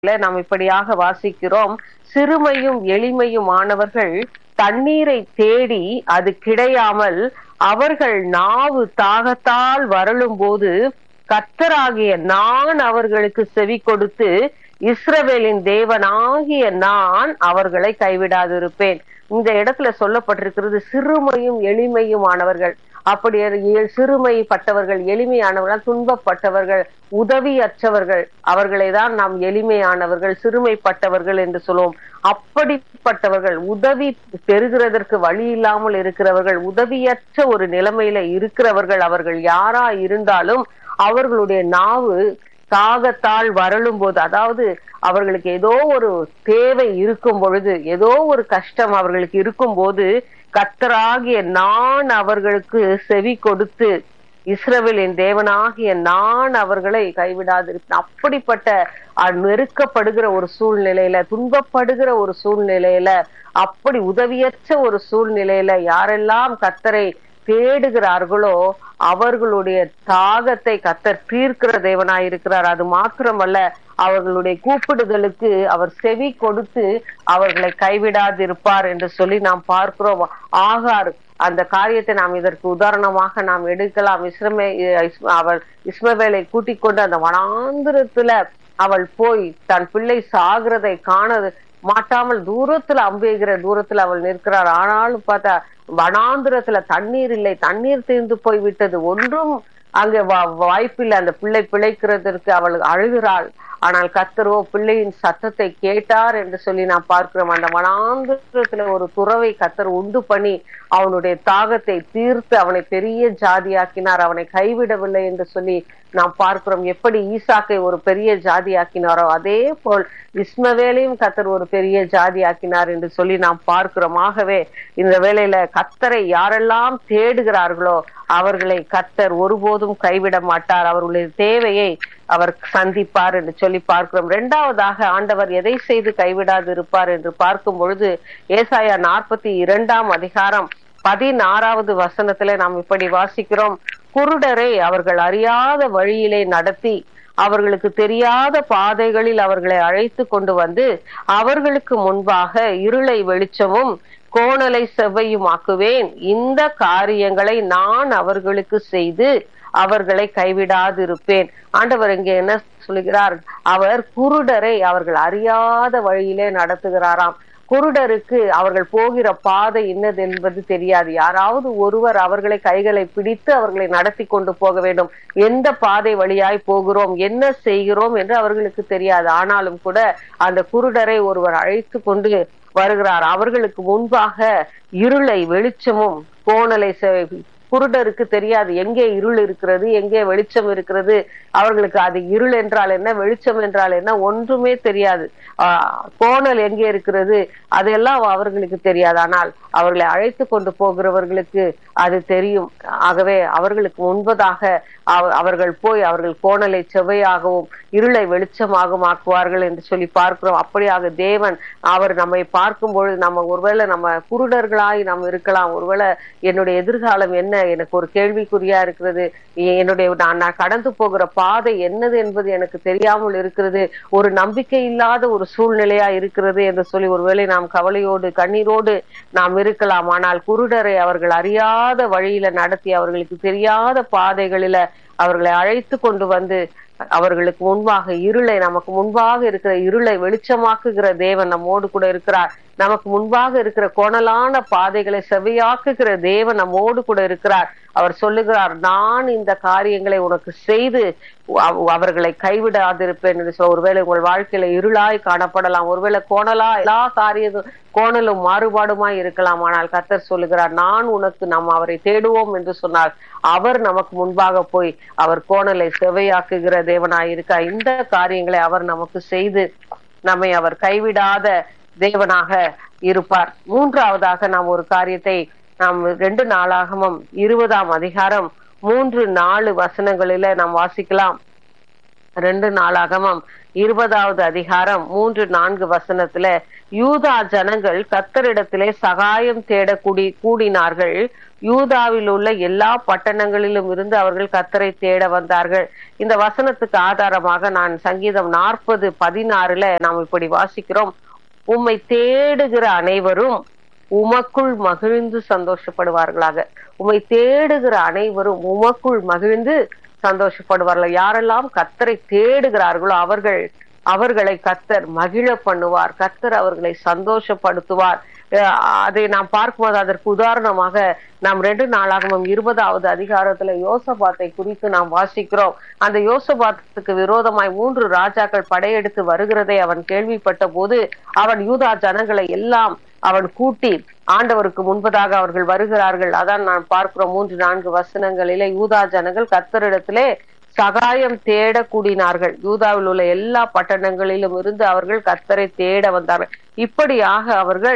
நாம் இப்படியாக வாசிக்கிறோம் சிறுமையும் எளிமையும் ஆனவர்கள் தண்ணீரை தேடி அது கிடையாமல் அவர்கள் நாவு தாகத்தால் வருளும் போது கத்தராகிய நான் அவர்களுக்கு செவி கொடுத்து இஸ்ரவேலின் தேவனாகிய நான் அவர்களை கைவிடாதிருப்பேன் இந்த இடத்துல சொல்லப்பட்டிருக்கிறது சிறுமையும் எளிமையும் ஆனவர்கள் அப்படி சிறுமைப்பட்டவர்கள் எளிமையானவர்கள் துன்பப்பட்டவர்கள் உதவியற்றவர்கள் அவர்களை தான் நாம் எளிமையானவர்கள் சிறுமைப்பட்டவர்கள் என்று சொல்லுவோம் அப்படிப்பட்டவர்கள் உதவி பெறுகிறதற்கு வழி இல்லாமல் இருக்கிறவர்கள் உதவியற்ற ஒரு நிலைமையில இருக்கிறவர்கள் அவர்கள் யாரா இருந்தாலும் அவர்களுடைய நாவு தாகத்தால் வரலும் போது அதாவது அவர்களுக்கு ஏதோ ஒரு தேவை இருக்கும் பொழுது ஏதோ ஒரு கஷ்டம் அவர்களுக்கு இருக்கும் போது கத்தராகிய நான் அவர்களுக்கு செவி கொடுத்து இஸ்ரவேலின் தேவனாகிய நான் அவர்களை கைவிடாதிருப்பேன் அப்படிப்பட்ட நெருக்கப்படுகிற ஒரு சூழ்நிலையில துன்பப்படுகிற ஒரு சூழ்நிலையில அப்படி உதவியற்ற ஒரு சூழ்நிலையில யாரெல்லாம் கத்தரை தேடுகிறார்களோ அவர்களுடைய தாகத்தை கத்தர் தீர்க்கிற தேவனாய் இருக்கிறார் அது மாத்திரமல்ல அவர்களுடைய கூப்பிடுதலுக்கு அவர் செவி கொடுத்து அவர்களை கைவிடாதிருப்பார் என்று சொல்லி நாம் பார்க்கிறோம் ஆகார் அந்த காரியத்தை நாம் இதற்கு உதாரணமாக நாம் எடுக்கலாம் இஸ்ரமே அவள் இஸ்மவேலை கூட்டிக் கொண்டு அந்த வனாந்திரத்துல அவள் போய் தன் பிள்ளை சாகிறதை காண மாட்டாமல் தூரத்துல அம்புகிற தூரத்துல அவள் நிற்கிறார் ஆனாலும் பார்த்தா வனாந்திரத்துல தண்ணீர் இல்லை தண்ணீர் தீர்ந்து போய் விட்டது ஒன்றும் அங்க வாய்ப்பில்லை அந்த பிள்ளை பிழைக்கிறதற்கு அவள் அழுகிறாள் ஆனால் கத்தரோ பிள்ளையின் சத்தத்தை கேட்டார் என்று சொல்லி நான் பார்க்கிறோம் அந்த வனாந்திரத்துல ஒரு துறவை கத்தர் உண்டு பண்ணி அவனுடைய தாகத்தை தீர்த்து அவனை பெரிய ஜாதியாக்கினார் அவனை கைவிடவில்லை என்று சொல்லி நாம் பார்க்கிறோம் எப்படி ஈசாக்கை ஒரு பெரிய ஜாதி ஆக்கினாரோ அதே போல் இஸ்மவேலையும் கத்தர் ஒரு பெரிய ஜாதி ஆக்கினார் என்று சொல்லி நாம் பார்க்கிறோம் ஆகவே இந்த வேளையில கத்தரை யாரெல்லாம் தேடுகிறார்களோ அவர்களை கத்தர் ஒருபோதும் கைவிட மாட்டார் அவர்களுடைய தேவையை அவர் சந்திப்பார் என்று சொல்லி பார்க்கிறோம் இரண்டாவதாக ஆண்டவர் எதை செய்து கைவிடாது இருப்பார் என்று பார்க்கும் பொழுது ஏசாயா நாற்பத்தி இரண்டாம் அதிகாரம் பதினாறாவது வசனத்துல நாம் இப்படி வாசிக்கிறோம் குருடரை அவர்கள் அறியாத வழியிலே நடத்தி அவர்களுக்கு தெரியாத பாதைகளில் அவர்களை அழைத்து கொண்டு வந்து அவர்களுக்கு முன்பாக இருளை வெளிச்சமும் கோணலை செவ்வையுமாக்குவேன் இந்த காரியங்களை நான் அவர்களுக்கு செய்து அவர்களை கைவிடாதிருப்பேன் ஆண்டவர் இங்கே என்ன சொல்லுகிறார் அவர் குருடரை அவர்கள் அறியாத வழியிலே நடத்துகிறாராம் குருடருக்கு அவர்கள் போகிற பாதை என்னது என்பது தெரியாது யாராவது ஒருவர் அவர்களை கைகளை பிடித்து அவர்களை நடத்தி கொண்டு போக வேண்டும் எந்த பாதை வழியாய் போகிறோம் என்ன செய்கிறோம் என்று அவர்களுக்கு தெரியாது ஆனாலும் கூட அந்த குருடரை ஒருவர் அழைத்து கொண்டு வருகிறார் அவர்களுக்கு முன்பாக இருளை வெளிச்சமும் கோணலை குருடருக்கு தெரியாது எங்கே இருள் இருக்கிறது எங்கே வெளிச்சம் இருக்கிறது அவர்களுக்கு அது இருள் என்றால் என்ன வெளிச்சம் என்றால் என்ன ஒன்றுமே தெரியாது ஆஹ் கோணல் எங்கே இருக்கிறது அதெல்லாம் அவர்களுக்கு தெரியாது ஆனால் அவர்களை அழைத்து கொண்டு போகிறவர்களுக்கு அது தெரியும் ஆகவே அவர்களுக்கு முன்பதாக அவர்கள் போய் அவர்கள் கோணலை செவ்வையாகவும் இருளை வெளிச்சமாகவும் ஆக்குவார்கள் என்று சொல்லி பார்க்கிறோம் அப்படியாக தேவன் அவர் நம்மை பார்க்கும் பொழுது நம்ம ஒருவேளை நம்ம குருடர்களாய் நாம் இருக்கலாம் ஒருவேளை என்னுடைய எதிர்காலம் என்ன எனக்கு ஒரு கேள்விக்குறியா இருக்கிறது என்னுடைய நான் நான் கடந்து போகிற பாதை என்னது என்பது எனக்கு தெரியாமல் இருக்கிறது ஒரு நம்பிக்கை இல்லாத ஒரு சூழ்நிலையா இருக்கிறது என்று சொல்லி ஒருவேளை நாம் கவலையோடு கண்ணீரோடு நாம் இருக்கலாம் ஆனால் குருடரை அவர்கள் அறியாத வழியில நடத்தி அவர்களுக்கு தெரியாத பாதைகளில அவர்களை அழைத்து கொண்டு வந்து அவர்களுக்கு முன்பாக இருளை நமக்கு முன்பாக இருக்கிற இருளை வெளிச்சமாக்குகிற தேவன் நம்மோடு கூட இருக்கிறார் நமக்கு முன்பாக இருக்கிற கோணலான பாதைகளை செவையாக்குகிற தேவன் நம்மோடு கூட இருக்கிறார் அவர் சொல்லுகிறார் நான் இந்த காரியங்களை உனக்கு செய்து அவர்களை கைவிடாதிருப்பேன் என்று சொல்ல ஒருவேளை உங்கள் வாழ்க்கையில இருளாய் காணப்படலாம் ஒருவேளை கோணலா எல்லா காரியமும் கோணலும் மாறுபாடுமாய் இருக்கலாம் ஆனால் கத்தர் சொல்லுகிறார் நான் உனக்கு நாம் அவரை தேடுவோம் என்று சொன்னால் அவர் நமக்கு முன்பாக போய் அவர் கோணலை செவையாக்குகிற தேவனாய் இருக்கா இந்த காரியங்களை அவர் நமக்கு செய்து நம்மை அவர் கைவிடாத தேவனாக இருப்பார் மூன்றாவதாக நாம் ஒரு காரியத்தை நாம் ரெண்டு நாளாகமும் இருபதாம் அதிகாரம் மூன்று நாலு வசனங்களில நாம் வாசிக்கலாம் ரெண்டு நாளாகமும் இருபதாவது அதிகாரம் மூன்று நான்கு வசனத்துல யூதா ஜனங்கள் கத்தரிடத்திலே சகாயம் தேட கூடி கூடினார்கள் யூதாவில் உள்ள எல்லா பட்டணங்களிலும் இருந்து அவர்கள் கத்தரை தேட வந்தார்கள் இந்த வசனத்துக்கு ஆதாரமாக நான் சங்கீதம் நாற்பது பதினாறுல நாம் இப்படி வாசிக்கிறோம் உம்மை தேடுகிற அனைவரும் உமக்குள் மகிழ்ந்து சந்தோஷப்படுவார்களாக உம்மை தேடுகிற அனைவரும் உமக்குள் மகிழ்ந்து சந்தோஷப்படுவார்கள் யாரெல்லாம் கத்தரை தேடுகிறார்களோ அவர்கள் அவர்களை கத்தர் மகிழ பண்ணுவார் கத்தர் அவர்களை சந்தோஷப்படுத்துவார் அஹ் அதை நாம் பார்க்கும்போது அதற்கு உதாரணமாக நாம் ரெண்டு நாளாகவும் இருபதாவது அதிகாரத்துல யோசபாத்தை குறித்து நாம் வாசிக்கிறோம் அந்த யோசபாத்துக்கு விரோதமாய் மூன்று ராஜாக்கள் படையெடுத்து வருகிறதை அவன் கேள்விப்பட்ட போது அவன் யூதா ஜனங்களை எல்லாம் அவன் கூட்டி ஆண்டவருக்கு முன்பதாக அவர்கள் வருகிறார்கள் அதான் நான் பார்க்கிறோம் மூன்று நான்கு வசனங்களிலே யூதா ஜனங்கள் கத்தரிடத்திலே சகாயம் தேட கூடினார்கள் யூதாவில் உள்ள எல்லா பட்டணங்களிலும் இருந்து அவர்கள் கத்தரை தேட வந்தார்கள் இப்படியாக அவர்கள்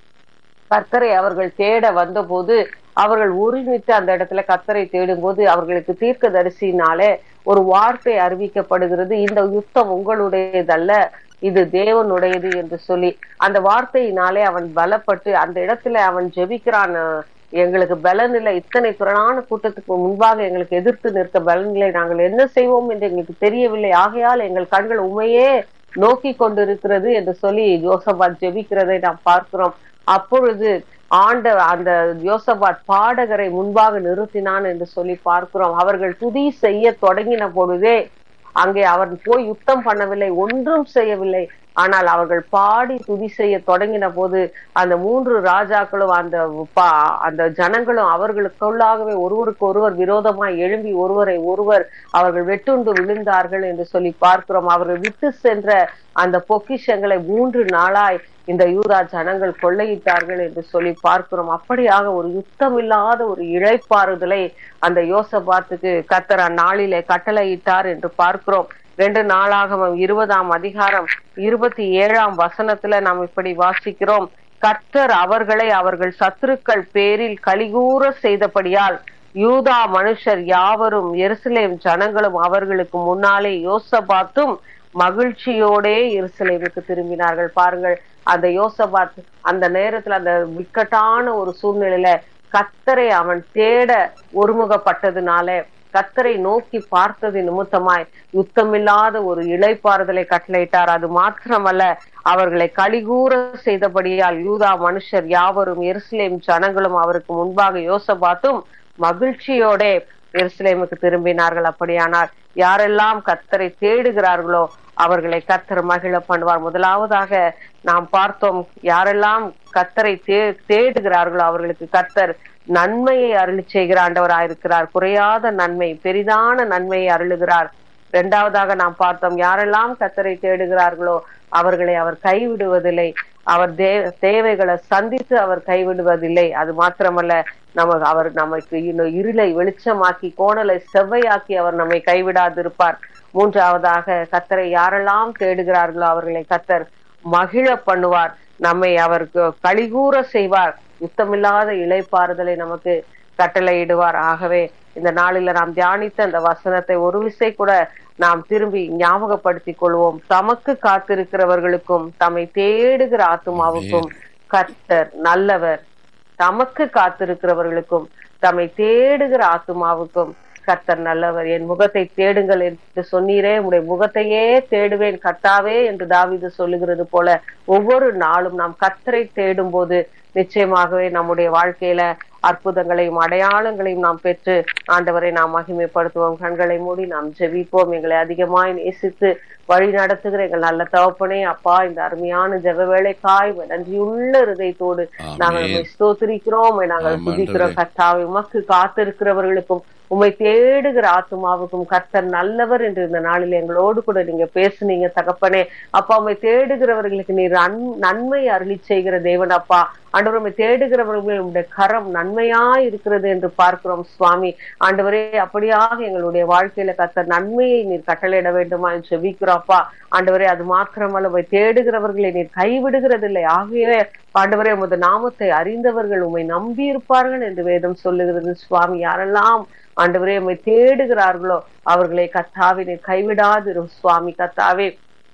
கர்த்தரை அவர்கள் தேட வந்தபோது அவர்கள் ஒருமித்து அந்த இடத்துல கர்த்தரை தேடும் போது அவர்களுக்கு தீர்க்க தரிசினாலே ஒரு வார்த்தை அறிவிக்கப்படுகிறது இந்த யுத்தம் உங்களுடையதல்ல இது தேவனுடையது என்று சொல்லி அந்த வார்த்தையினாலே அவன் பலப்பட்டு அந்த இடத்துல அவன் ஜெபிக்கிறான் அஹ், எங்களுக்கு பலனில்லை இத்தனை திரளான கூட்டத்துக்கு முன்பாக எங்களுக்கு எதிர்த்து நிற்க பலனில்லை நாங்கள் என்ன செய்வோம் என்று எங்களுக்கு தெரியவில்லை ஆகையால் எங்கள் கண்கள் உண்மையே நோக்கி கொண்டிருக்கிறது என்று சொல்லி யோசபாத் ஜெபிக்கிறதை நாம் பார்க்கிறோம் அப்பொழுது ஆண்ட அந்த யோசபாத் பாடகரை முன்பாக நிறுத்தினான் என்று சொல்லி பார்க்கிறோம் அவர்கள் துதி செய்ய தொடங்கின பொழுதே அங்கே அவன் போய் யுத்தம் பண்ணவில்லை ஒன்றும் செய்யவில்லை ஆனால் அவர்கள் பாடி துதி செய்ய தொடங்கின போது அந்த மூன்று ராஜாக்களும் அந்த பா- அந்த ஜனங்களும் அவர்களுக்குள்ளாகவே ஒருவருக்கு ஒருவர் விரோதமாய் எழும்பி ஒருவரை ஒருவர் அவர்கள் வெட்டுண்டு விழுந்தார்கள் என்று சொல்லி பார்க்கிறோம் அவர்கள் விட்டு சென்ற அந்த பொக்கிஷங்களை மூன்று நாளாய் இந்த யூதா ஜனங்கள் கொள்ளையிட்டார்கள் என்று சொல்லி பார்க்கிறோம் அப்படியாக ஒரு யுத்தமில்லாத ஒரு இழைப்பாறுதலை அந்த யோசபாத்துக்கு கத்தர் அந்நாளிலே கட்டளையிட்டார் என்று பார்க்கிறோம் ரெண்டு நாளாகவும் இருபதாம் அதிகாரம் இருபத்தி ஏழாம் வசனத்துல நாம் இப்படி வாசிக்கிறோம் கர்த்தர் அவர்களை அவர்கள் சத்துருக்கள் பேரில் கலிகூற செய்தபடியால் யூதா மனுஷர் யாவரும் எருசலேம் ஜனங்களும் அவர்களுக்கு முன்னாலே யோசபாத்தும் மகிழ்ச்சியோடே எருசலேமுக்கு திரும்பினார்கள் பாருங்கள் அந்த யோசபாத் அந்த நேரத்துல அந்த விக்கட்டான ஒரு சூழ்நிலையில கத்தரை அவன் தேட ஒருமுகப்பட்டதுனால கத்தரை நோக்கி பார்த்தது நிமித்தமாய் யுத்தமில்லாத ஒரு இளைப்பாறுதலை கட்டளையிட்டார் அது மாத்திரமல்ல அவர்களை கலிகூற செய்தபடியால் யூதா மனுஷர் யாவரும் எருசலேம் ஜனங்களும் அவருக்கு முன்பாக யோசபாத்தும் மகிழ்ச்சியோடே எருசலேமுக்கு திரும்பினார்கள் அப்படியானால் யாரெல்லாம் கத்தரை தேடுகிறார்களோ அவர்களை கத்தர் மகிழ பண்ணுவார் முதலாவதாக நாம் பார்த்தோம் யாரெல்லாம் கத்தரை தே தேடுகிறார்களோ அவர்களுக்கு கத்தர் நன்மையை அருளி செய்கிற ஆண்டவராயிருக்கிறார் குறையாத நன்மை பெரிதான நன்மையை அருளுகிறார் இரண்டாவதாக நாம் பார்த்தோம் யாரெல்லாம் கத்தரை தேடுகிறார்களோ அவர்களை அவர் கைவிடுவதில்லை அவர் தே தேவைகளை சந்தித்து அவர் கைவிடுவதில்லை அது மாத்திரமல்ல நமக்கு அவர் நமக்கு இன்னும் இருளை வெளிச்சமாக்கி கோணலை செவ்வையாக்கி அவர் நம்மை கைவிடாதிருப்பார் மூன்றாவதாக கத்தரை யாரெல்லாம் தேடுகிறார்களோ அவர்களை கத்தர் மகிழ பண்ணுவார் நம்மை அவருக்கு கழிகூற செய்வார் யுத்தமில்லாத இளைப்பாறுதலை நமக்கு கட்டளையிடுவார் ஆகவே இந்த நாளில நாம் தியானித்த அந்த வசனத்தை ஒரு விசை கூட நாம் திரும்பி ஞாபகப்படுத்திக் கொள்வோம் தமக்கு காத்திருக்கிறவர்களுக்கும் தம்மை தேடுகிற ஆத்துமாவுக்கும் கர்த்தர் நல்லவர் தமக்கு காத்திருக்கிறவர்களுக்கும் தம்மை தேடுகிற ஆத்துமாவுக்கும் கர்த்தர் நல்லவர் என் முகத்தை தேடுங்கள் என்று சொன்னீரே உடைய முகத்தையே தேடுவேன் கர்த்தாவே என்று தாவீது சொல்லுகிறது போல ஒவ்வொரு நாளும் நாம் கர்த்தரை தேடும் போது நிச்சயமாகவே நம்முடைய வாழ்க்கையில அற்புதங்களையும் அடையாளங்களையும் நாம் பெற்று ஆண்டவரை நாம் மகிமைப்படுத்துவோம் கண்களை மூடி நாம் ஜெபிப்போம் எங்களை அதிகமாய் நேசித்து வழி நடத்துகிற எங்கள் நல்ல தகப்பனே அப்பா இந்த அருமையான ஜெப வேலைக்காய் நன்றியுள்ள இருதயத்தோடு நாங்கள் உம்மை ஸ்தோத்திரிக்கிறோம் உம்மை நாங்கள் ஆமாம், துதிக்கிறோம் ஆண்டவரே. கர்த்தாவை உமக்கு காத்திருக்கிறவர்களுக்கும் உம்மை தேடுகிற ஆத்துமாவுக்கும் கர்த்தர் நல்லவர் என்று இந்த நாளில் எங்களோடு கூட நீங்க பேசுனீங்க தகப்பனே அப்பா உம்மை தேடுகிறவர்களுக்கு நீர் அன்- நன்மை அருளி செய்கிற தேவன் அப்பா ஆண்டவர் உம்மை தேடுகிறவர்கள் உடைய கரம் நன்மையா இருக்கிறது என்று பார்க்கிறோம் சுவாமி ஆண்டவரே அப்படியாக எங்களுடைய வாழ்க்கையில கர்த்தர் நன்மையை நீர் கட்டளையிட வேண்டுமா என்று ஜெபிக்கிறோம் அப்பா ஆண்டவரே அது மாத்திரமல்ல உம்மை தேடுகிறவர்களை நீர் கைவிடுகிறதில்லை ஆகவே ஆண்டவரே உமது நாமத்தை அறிந்தவர்கள் உம்மை நம்பி இருப்பார்கள் என்று வேதம் சொல்லுகிறது சுவாமி யாரெல்லாம் ஆண்டவரே உம்மை தேடுகிறார்களோ அவர்களை கத்தாவே நீர் கைவிடாதிரும் சுவாமி கத்தாவே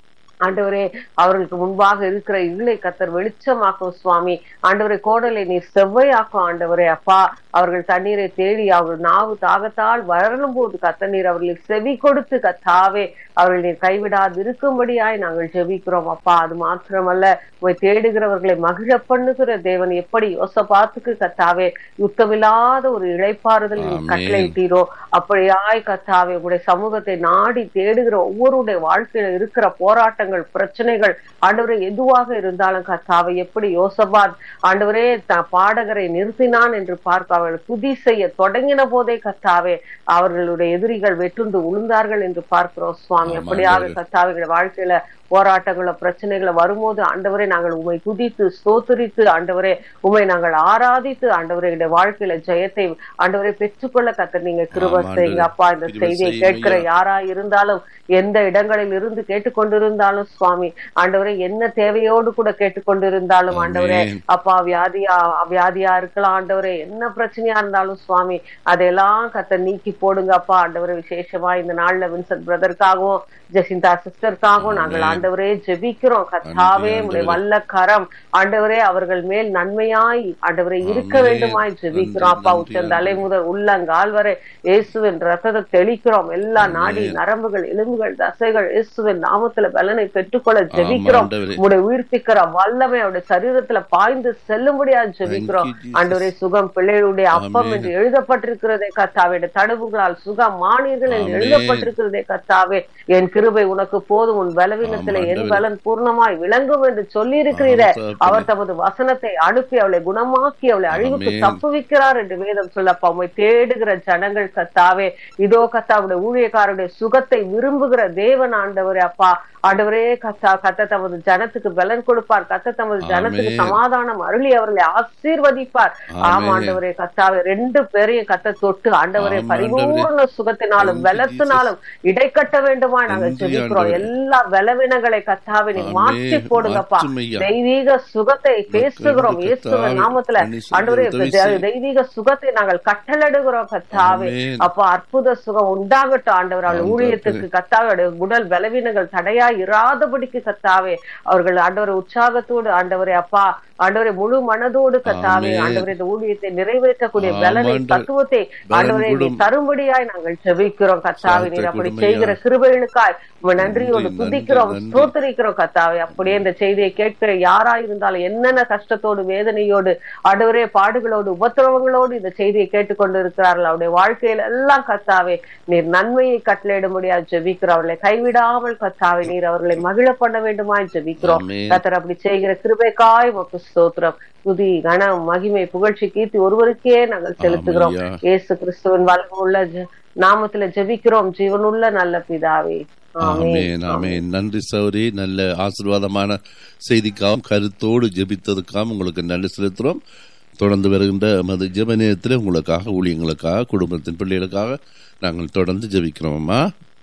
ஆண்டவரே அவர்களுக்கு முன்பாக இருக்கிற இருளை கத்தர் வெளிச்சமாக்கும் சுவாமி ஆண்டவரே கோடலை நீர் செவ்வையாக்கும் ஆண்டவரே அப்பா அவர்கள் தண்ணீரை தேடி அவர்கள் நாவு தாகத்தால் வளரும் போது கத்த நீர் அவர்களுக்கு செவி கொடுத்து கத்தாவே அவர்கள் நீர் கைவிடாது இருக்கும்படியாய் நாங்கள் ஜெபிக்கிறோம் அப்பா அது மாத்திரமல்ல உங்களை தேடுகிறவர்களை மகிழ பண்ணுகிற தேவன் எப்படி யோசபாத்துக்கு கத்தாவே யுத்தமில்லாத ஒரு இழைப்பாறுதல் நீர் ஆமென். கட்டளையிட்டீரோ அப்படியாய் கத்தாவே உங்களுடைய சமூகத்தை நாடி தேடுகிற ஒவ்வொருடைய வாழ்க்கையில இருக்கிற போராட்டங்கள் பிரச்சனைகள் ஆண்டவரே எதுவாக இருந்தாலும் கத்தாவை எப்படி யோசபாத் ஆண்டவரே த பாடகரை நிறுத்தினான் என்று பார்க்க அவர்கள் துதி செய்ய தொடங்கின போதே கத்தாவே அவர்களுடைய எதிரிகள் வெட்டுண்டு உளுந்தார்கள் என்று பார்க்கிறோம் சுவாமி ஆமாம் அப்படியாக ஆண்டவரே. கத்தாவை வாழ்க்கையில போராட்டங்கள பிரச்சனைகளை வரும்போது ஆண்டவரே நாங்கள் உமை துதித்து ஸ்தோத்திரித்து ஆண்டவரே உமை நாங்கள் ஆராதித்து ஆண்டவரே எங்களுடைய வாழ்க்கையில ஜெயத்தை ஆண்டவரை பெற்றுக்கொள்ள கத்த நீங்க கிருப ஆமாம் செய்யுங்க ஆண்டவரே. அப்பா இந்த கிருபை செய்தியை செய்யும் கேட்கிற ஐயா. யாரா இருந்தாலும் எந்த இடங்களில் இருந்து கேட்டுக்கொண்டிருந்தாலும் சுவாமி ஆண்டவரே என்ன தேவையோடு கூட கேட்டுக்கொண்டிருந்தாலும் ஆண்டவரே ஆமென். அப்பா வியாதியா வியாதியா இருக்கலாம் ஆண்டவரே என்ன பிரச்சனையா இருந்தாலும் சுவாமி அதெல்லாம் கத்த நீக்கி போடுங்க அப்பா ஆண்டவரே விசேஷமா இந்த நாள்ல வின்சென்ட் பிரதருக்காகவும் ஜெசிந்தா சிஸ்டருக்காகவும் நாங்கள் ஆமென். ஆண்டவரே ஜெபிக்கிறோம் கத்தாவே நன்றி, உடைய ஆண்டவரே. வல்ல கரம் ஆண்டவரே அவர்கள் மேல் நன்மையாய் ஆண்டவரே இருக்க ஆமென். வேண்டுமாய் ஜெபிக்கிறோம் நன்றி, அப்பா நன்றி, உச்சந்தலை ஆண்டவரே. முதல் உள்ளங்கால் வரை இயேசுவின் ரத்தத்தை தெளிக்கிறோம் எல்லா ஆமென். நாடி நரம்புகள் எலும்புகள் தசைகள் இயேசுவின் நாமத்துல பலனை பெற்றுக்கொள்ள ஜெபிக்கிறோம் ஆண்டவரே. உடைய உயிர்ப்பிக்கிற வல்லமை அவருடைய சரீரத்துல பாய்ந்து செல்லும்படியா ஜெபிக்கிறோம் Thank you, Jesus. ஆண்டவரே சுகம் பிள்ளைகளுடைய அப்பம் ஆமென். என்று எழுதப்பட்டிருக்கிறதே கத்தாவே இந்த தடுப்புகளால் சுகம் மானீர்கள் என்று ஆமென். எழுதப்பட்டிருக்கிறதே கத்தாவே என் கிருபை உனக்கு போதும் உன் பலவீனத்திலே ஆமாம், என் ஆண்டவரே. பலன் பூர்ணமாய் விளங்கும் என்று சொல்லி இருக்கிறீரே ஆமாம், தகப்பனே. அவர் தமது வசனத்தை அனுப்பி அவளை குணமாக்கி அவளை அழிவுக்கு ஆமென். தப்புவிக்கிறார் என்று வேதம் சொல்லப்பா உம்மை தேடுகிற ஜனங்கள் கத்தாவே இதோ கத்தாவுடைய ஊழியக்காரருடைய சுகத்தை விரும்புகிற தேவன் ஆண்டவரே அப்பா ஆண்டவரே கத்தா கத்த தமது ஜனத்துக்கு பலன் கொடுப்பார் கத்த தமது ஜனத்துக்கு ஆமென். சமாதானம் அருளி அவர்களை ஆசீர்வதிப்பார் ஆமா ஆமென். ஆண்டவரே கத்தாவே ரெண்டு பேரையும் கத்த தொட்டு ஆண்டவரே ஆமாம், பரிபூர்ண சுகத்தினாலும் Thank you, பலத்தினாலும் இடைக்கட்ட வேண்டுமா நாங்கள் நன்றி, ஜெபிக்கிறோம் ஆண்டவரே. எல்லா பலவீனங்களை கத்தாவே நீ ஆமென். மாற்றி போடுங்கப்பா மாற்றுமையா. தெய்வீக சுகத்தை பேசுகிறோம் கர்த்தர் இயேசுவின் கர்த்தாவே, நாமத்துல பண்ணி செய்ய ஆண்டவரே உதவி தெ- செய்யும். தெய்வீக சுகத்தை நாங்கள் கட்டளடுகிறோம் கத்தாவே ஆமென். அப்பா அற்புத சுகம் உண்டாகட்டும் ஆண்டவர் அவள் ஆம், ஊழியத்துக்கு கத்தாவே அவருடைய உடல் பலவீனங்கள் தடையா இராதபடிக்கு கத்தாவே அவர்கள் ஆண்டவரை உற்சாகத்தோடு ஆண்டவரே அப்பா ஆண்டவரை முழு மனதோடு கத்தாவே ஆமென். ஆண்டவரை இந்த ஊழியத்தை நிறைவேற்றக்கூடிய ஆம், பலனை ஆண்டவர். தத்துவத்தை பலன் ஆண்டவரை நீ கொடும். தரும்படியாய் நாங்கள் ஜெபிக்கிறோம் கத்தாவே நீர் சாந்தக் அப்படி கொடுமையா. செய்கிற கிருபைகளுக்காய் உம்மை நன்றியோடு நன்றி, துதிக்கிறோம் நன்றி. ஸ்தோத்திரிக்கிறோம் கத்தாவே அப்படியே இந்த செய்தியை கேட்கிற யாரா இருந்தாலும் என்னென்ன கஷ்டத்தோடு வேதனையோடு ஆண்டவரே பாடுகளோடு உபத்திரவங்களோடு இந்த செய்தியை கேட்டுக்கொண்டு இருக்கிறார்கள் அவருடைய வாழ்க்கையில எல்லாம் கத்தாவே நீர் நன்மையை கட்டளையிடும்படியா ஜெபிக்கிறோம் அவர்களை கைவிடாமல் கத்தாவே நீர் அவர்களை மகிழ பண்ண வேண்டுமாய் ஜெபிக்கிறோம் ஆமென். கத்தர் அப்படி செய்கிற கிருபைக்காய் உமக்கு ஸ்தோத்திரம் துதி கணம் மகிமை புகழ்ச்சி கீர்த்தி ஒருவருக்கே நாங்கள் செலுத்துகிறோம் ஆமையா. இயேசு கிறிஸ்துவின் வல்லமுள்ள ஜெ- நாமத்துல ஜெபிக்கிறோம் ஜீவனுள்ள நல்ல பிதாவே ஆமென் ஆமென் நன்றி சௌரி நல்ல ஆசீர்வாதமான செய்திக்காகவும் கருத்தோடு ஜெபித்ததுக்காகவும் உங்களுக்கு நன்றி செலுத்துகிறோம் தொடர்ந்து வருகின்ற மது ஜெப நேரத்தில் உங்களுக்காக ஊழியங்களுக்காக குடும்பத்தின் பிள்ளைகளுக்காக நாங்கள் தொடர்ந்து ஜெபிக்கிறோம் அம்மா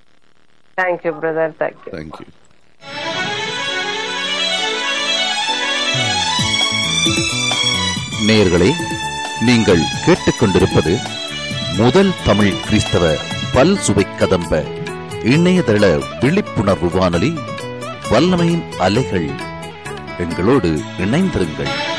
தேங்க்யூ பிரதர் தேங்க்யூ தேங்க்யூ நேயர்களே நீங்கள் கேட்டுக்கொண்டிருப்பது முதல் தமிழ் கிறிஸ்தவ பல் சுவை கதம்ப இணையதள விழிப்புணர்வு வானொலி வல்லமையின் அலைகள் எங்களோடு இணைந்திருங்கள்